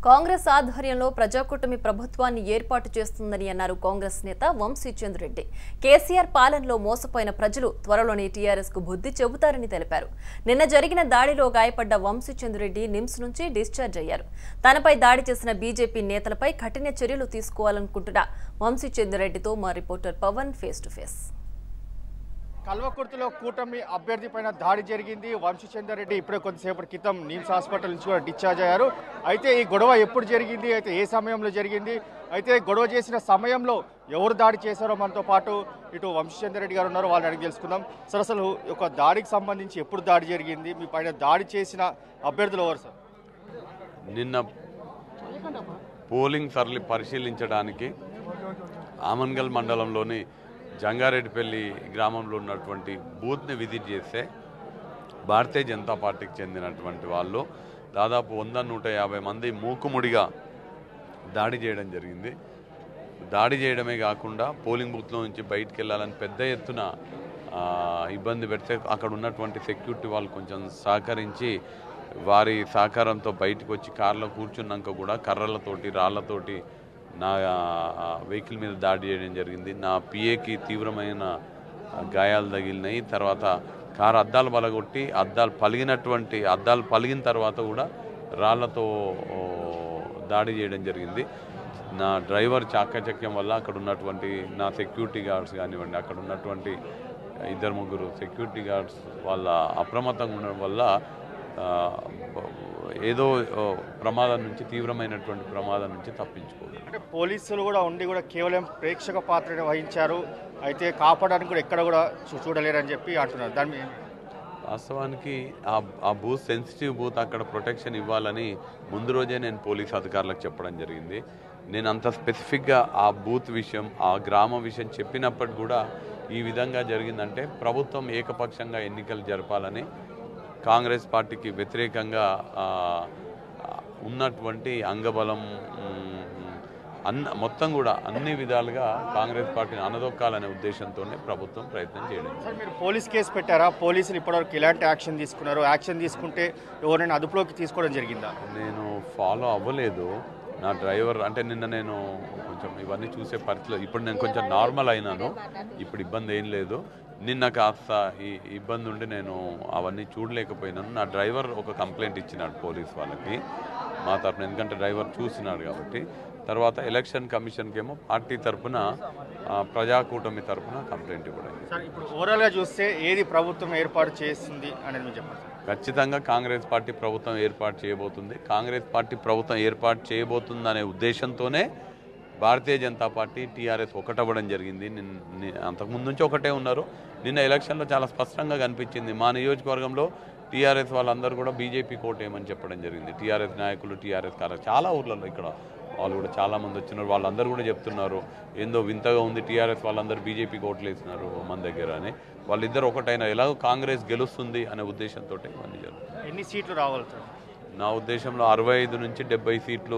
కాంగ్రెస్ ఆధ్వర్యంలో ప్రజాకూటమి ప్రభుత్వాన్ని ఏర్పాటు చేస్తుందని అన్నారు కాంగ్రెస్ నేత వంశీచంద్ రెడ్డి కేసీఆర్ పాలనలో మోసపోయిన ప్రజలు త్వరలోనే టీఆర్ఎస్ కు బుద్ధి చెబుతారని తెలిపారు నిన్న జరిగిన దాడిలో గాయపడ్డ వంశీచంద్ రెడ్డి నిమ్స్ నుంచి డిశ్చార్జ్ అయ్యారు తనపై దాడి చేసిన బీజేపీ నేతలపై కఠిన చర్యలు తీసుకోవాలనుకుంటున్న వంశీచంద్ రెడ్డితో మా reporter Pavan face to face కల్వకుర్తిలో కూటమి అభ్యర్థి పైన దాడి జరిగింది వంశీచందర్ రెడ్డి ఇప్పుడే కొద్దిసేపటి క్రితం నిమ్స్ హాస్పిటల్ నుంచి కూడా డిశ్చార్జ్ అయ్యారు అయితే ఈ గొడవ ఎప్పుడు జరిగింది అయితే ఏ సమయంలో జరిగింది అయితే గొడవ చేసిన సమయంలో ఎవరు దాడి చేశారో మనతో పాటు ఇటు వంశీచందర్ రెడ్డి గారు ఉన్నారు వాళ్ళని అడిగి తెలుసుకుందాం సార్ అసలు ఒక దాడికి సంబంధించి ఎప్పుడు దాడి జరిగింది మీ పైన దాడి చేసిన అభ్యర్థులు ఎవరు సార్ నిన్న పోలింగ్ సరళి పరిశీలించడానికి ఆమన్గల్ మండలంలోని జంగారెడ్డిపల్లి గ్రామంలో ఉన్నటువంటి బూత్ని విజిట్ చేస్తే భారతీయ జనతా పార్టీకి చెందినటువంటి వాళ్ళు దాదాపు వంద నూట యాభై మంది మూకుముడిగా దాడి చేయడం జరిగింది దాడి చేయడమే కాకుండా పోలింగ్ బూత్లో నుంచి బయటికి వెళ్ళాలని పెద్ద ఎత్తున ఆ, ఇబ్బంది పెడితే అక్కడ ఉన్నటువంటి సెక్యూరిటీ వాళ్ళు కొంచెం సహకరించి వారి సహకారంతో బయటకు వచ్చి కార్లో కూర్చున్నాక కూడా కర్రలతోటి రాళ్లతోటి నా ఆ, వెహికల్ మీద దాడి చేయడం జరిగింది నా పిఏకి తీవ్రమైన గాయాలు తగిలినాయి తర్వాత కారు అద్దాలు పలగొట్టి అద్దాలు పలిగినటువంటి అద్దాలు పలిగిన తర్వాత కూడా రాళ్లతో ఓ, దాడి చేయడం జరిగింది నా డ్రైవర్ చాకచక్యం వల్ల అక్కడ ఉన్నటువంటి నా సెక్యూరిటీ గార్డ్స్ కానివ్వండి అక్కడ ఉన్నటువంటి ఇద్దరు ముగ్గురు సెక్యూరిటీ గార్డ్స్ వాళ్ళ అప్రమత్తంగా ఉండడం వల్ల ఆ, ఏదో ఓ, ప్రమాదం నుంచి తీవ్రమైనటువంటి ప్రమాదం నుంచి తప్పించుకోవాలి అంటే పోలీసులు కూడా ఉండి కూడా కేవలం ప్రేక్షక పాత్రని వహించారు అయితే కాపాడడానికి కూడా ఎక్కడ కూడా చూ- చూడలేరని చెప్పి అంటున్నారు దాని మీద వాస్తవానికి ఆ ఆ బూత్ సెన్సిటివ్ బూత్ అక్కడ ప్రొటెక్షన్ ఇవ్వాలని ముందు రోజే నేను పోలీస్ అధికారులకు చెప్పడం జరిగింది నేను అంత స్పెసిఫిక్గా ఆ బూత్ విషయం ఆ గ్రామం విషయం చెప్పినప్పటికి కూడా ఈ విధంగా జరిగిందంటే ప్రభుత్వం ఏకపక్షంగా ఎన్నికలు జరపాలని కాంగ్రెస్ పార్టీకి వ్యతిరేకంగా ఆ, ఉన్నటువంటి అంగబలం మ్, అన్న మొత్తం కూడా అన్ని విధాలుగా కాంగ్రెస్ పార్టీని అనదొక్కాలనే ఉద్దేశంతోనే ప్రభుత్వం ప్రయత్నం చేయడం సార్ మీరు పోలీస్ కేసు పెట్టారా పోలీసులు ఇప్పటివరకు ఎలాంటి యాక్షన్ తీసుకున్నారు యాక్షన్ తీసుకుంటే ఎవరైనా అదుపులోకి తీసుకోవడం జరిగిందా నేను ఫాలో అవ్వలేదు నా డ్రైవర్ అంటే నిన్న నేను కొంచెం ఇవన్నీ చూసే పరిస్థితిలో ఇప్పుడు నేను కొంచెం నార్మల్ అయినాను ఇప్పుడు ఇబ్బంది ఏం లేదు నిన్న కాస్త ఈ ఇబ్బంది ఉండి నేను అవన్నీ చూడలేకపోయినాను నా డ్రైవర్ ఒక కంప్లైంట్ ఇచ్చినాడు పోలీస్ వాళ్ళకి మా తరఫున ఎందుకంటే డ్రైవర్ చూసినాడు కాబట్టి తర్వాత ఎలక్షన్ కమిషన్కి ఏమో పార్టీ తరఫున ఆ, ప్రజాకూటమి తరఫున కంప్లైంట్ ఇవ్వడం సార్ ఇప్పుడు ఓవరాల్గా చూస్తే ఏది ప్రభుత్వం ఏర్పాటు చేస్తుంది అనేది మీరు చెప్పండి సార్. ఖచ్చితంగా కాంగ్రెస్ పార్టీ ప్రభుత్వం ఏర్పాటు చేయబోతుంది కాంగ్రెస్ పార్టీ ప్రభుత్వం ఏర్పాటు చేయబోతుంది అనే ఉద్దేశంతోనే భారతీయ జనతా పార్టీ టీఆర్ఎస్ ఒకటవ్వడం జరిగింది నిన్- ని- అంతకుముందు నుంచి ఒకటే ఉన్నారు నిన్న ఎలక్షన్లో చాలా స్పష్టంగా కనిపించింది మా నియోజకవర్గంలో టీఆర్ఎస్ వాళ్ళందరూ కూడా బీజేపీ కోటేయమని చెప్పడం జరిగింది టీఆర్ఎస్ నాయకులు టీఆర్ఎస్ కాదు చాలా ఊర్లలో ఇక్కడ వాళ్ళు కూడా చాలా మంది వచ్చినారు వాళ్ళందరూ కూడా చెప్తున్నారు ఏందో వింతగా ఉంది టీఆర్ఎస్ వాళ్ళందరూ బీజేపీ కోట్లు వేసినారు మన దగ్గర అని వాళ్ళిద్దరు ఒకటైనా ఎలాగో కాంగ్రెస్ గెలుస్తుంది అనే ఉద్దేశంతో ఇవన్నీ జరుగుతుంది ఎన్ని సీట్లు రావాలి సార్ నా ఉద్దేశంలో అరవై ఐదు నుంచి డెబ్బై సీట్లు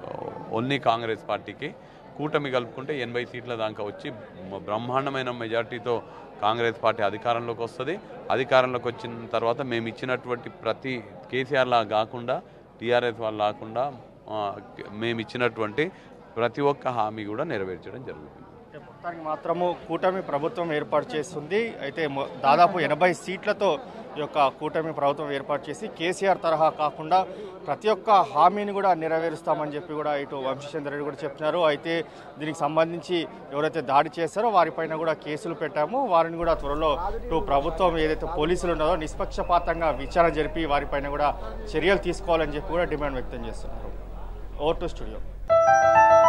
ఓన్లీ కాంగ్రెస్ పార్టీకి కూటమి కలుపుకుంటే ఎనభై సీట్ల దాకా వచ్చి మ- బ్రహ్మాండమైన మెజార్టీతో కాంగ్రెస్ పార్టీ అధికారంలోకి వస్తుంది అధికారంలోకి వచ్చిన తర్వాత మేము ఇచ్చినటువంటి ప్రతి కేసీఆర్ లా కాకుండా టీఆర్ఎస్ వాళ్ళు కాకుండా ఆ, మేము ఇచ్చినటువంటి ప్రతి ఒక్క హామీ కూడా నెరవేర్చడం జరుగుతుంది అంటే మొత్తానికి మాత్రము కూటమి ప్రభుత్వం ఏర్పాటు చేస్తుంది అయితే మొ- దాదాపు ఎనభై సీట్లతో ఈ యొక్క కూటమి ప్రభుత్వం ఏర్పాటు చేసి కేసీఆర్ తరహా కాకుండా ప్రతి ఒక్క హామీని కూడా నెరవేరుస్తామని చెప్పి కూడా ఇటు వంశీచంద్ర రెడ్డి కూడా చెప్తున్నారు అయితే దీనికి సంబంధించి ఎవరైతే దాడి చేస్తారో వారిపైన కూడా కేసులు పెట్టాము వారిని కూడా త్వరలో ఇటు ప్రభుత్వం ఏదైతే పోలీసులు ఉన్నారో నిష్పక్షపాతంగా విచారణ జరిపి వారిపైన కూడా చర్యలు తీసుకోవాలని చెప్పి కూడా డిమాండ్ వ్యక్తం చేస్తున్నారు ఓవర్ టు స్టూడియో